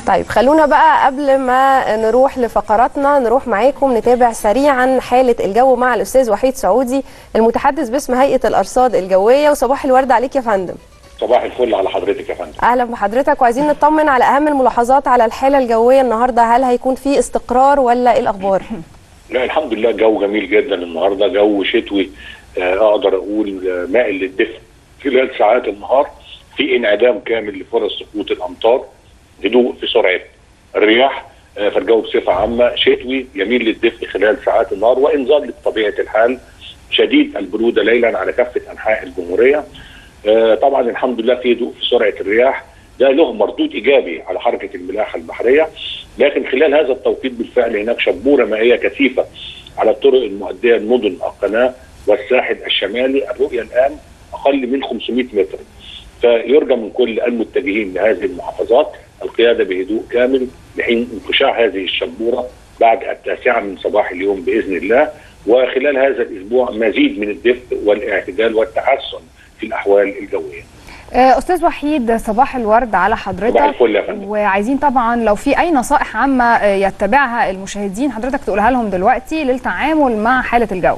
طيب خلونا بقى قبل ما نروح لفقراتنا نروح معاكم نتابع سريعا حالة الجو مع الأستاذ وحيد سعودي المتحدث باسم هيئة الأرصاد الجوية وصباح الورد عليك يا فندم صباح الفل على حضرتك يا فندم أهلا بحضرتك وعايزين نطمن على أهم الملاحظات على الحالة الجوية النهاردة هل هيكون في استقرار ولا إيه الأخبار؟ لا الحمد لله جو جميل جدا النهارده جو شتوي آه، اقدر اقول آه، مائل للدفء خلال ساعات النهار في انعدام كامل لفرص سقوط الامطار هدوء في سرعه الرياح آه، فالجو بصفه عامه شتوي يميل للدفء خلال ساعات النهار وانذار بطبيعه الحال شديد البروده ليلا على كافه انحاء الجمهوريه آه، طبعا الحمد لله في هدوء في سرعه الرياح ده له مردود ايجابي على حركه الملاحه البحريه لكن خلال هذا التوقيت بالفعل هناك شبوره مائيه كثيفه على الطرق المؤديه لمدن القناه والساحل الشمالي الرؤيه الان اقل من 500 متر فيرجى من كل المتجهين لهذه المحافظات القياده بهدوء كامل لحين انقشاع هذه الشبوره بعد التاسعه من صباح اليوم باذن الله وخلال هذا الاسبوع مزيد من الدفء والاعتدال والتحسن في الاحوال الجويه. آه، استاذ وحيد صباح الورد على حضرتك صباح الفل يا فندم. وعايزين طبعا لو في اي نصائح عامه آه، يتبعها المشاهدين حضرتك تقولها لهم دلوقتي للتعامل مع حاله الجو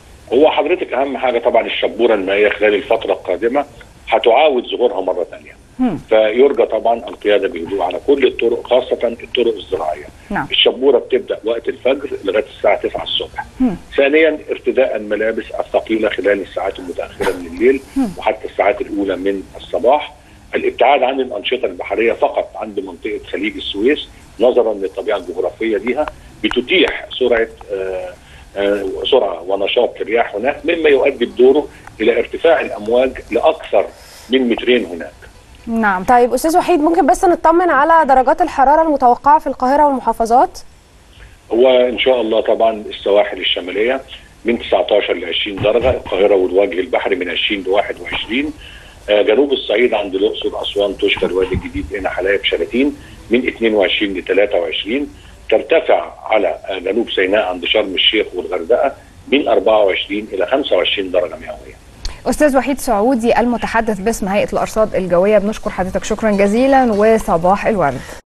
هو حضرتك اهم حاجه طبعا الشبوره المائيه خلال الفتره القادمه هتعاود ظهورها مره ثانيه. هم. فيرجى طبعا القياده بهدوء على كل الطرق خاصه الطرق الزراعيه. نعم الشبوره بتبدا وقت الفجر لغايه الساعه 9 الصبح. هم. ثانيا ارتداء الملابس الثقيله خلال الساعات المتاخره من الليل هم. وحتى الساعات الاولى من الصباح. الابتعاد عن الانشطه البحريه فقط عند منطقه خليج السويس نظرا للطبيعه الجغرافيه ليها بتتيح سرعه آه، آه، سرعه ونشاط الرياح هناك مما يؤدي بدوره الى ارتفاع الامواج لاكثر من مترين هناك. نعم طيب أستاذ وحيد ممكن بس نطمن على درجات الحرارة المتوقعة في القاهرة والمحافظات؟ هو ان شاء الله طبعا السواحل الشماليه من 19 ل 20 درجه، القاهره والوجه البحري من 20 ل 21 آه، جنوب الصعيد عند الاقصر اسوان توشكا الوادي الجديد هنا حلايب شلاتين من 22 ل 23 ترتفع على آه، جنوب سيناء عند شرم الشيخ والغردقه من 24 الى 25 درجه مئويه. استاذ وحيد سعودي المتحدث باسم هيئه الارصاد الجويه بنشكر حضرتك شكرا جزيلا وصباح الورد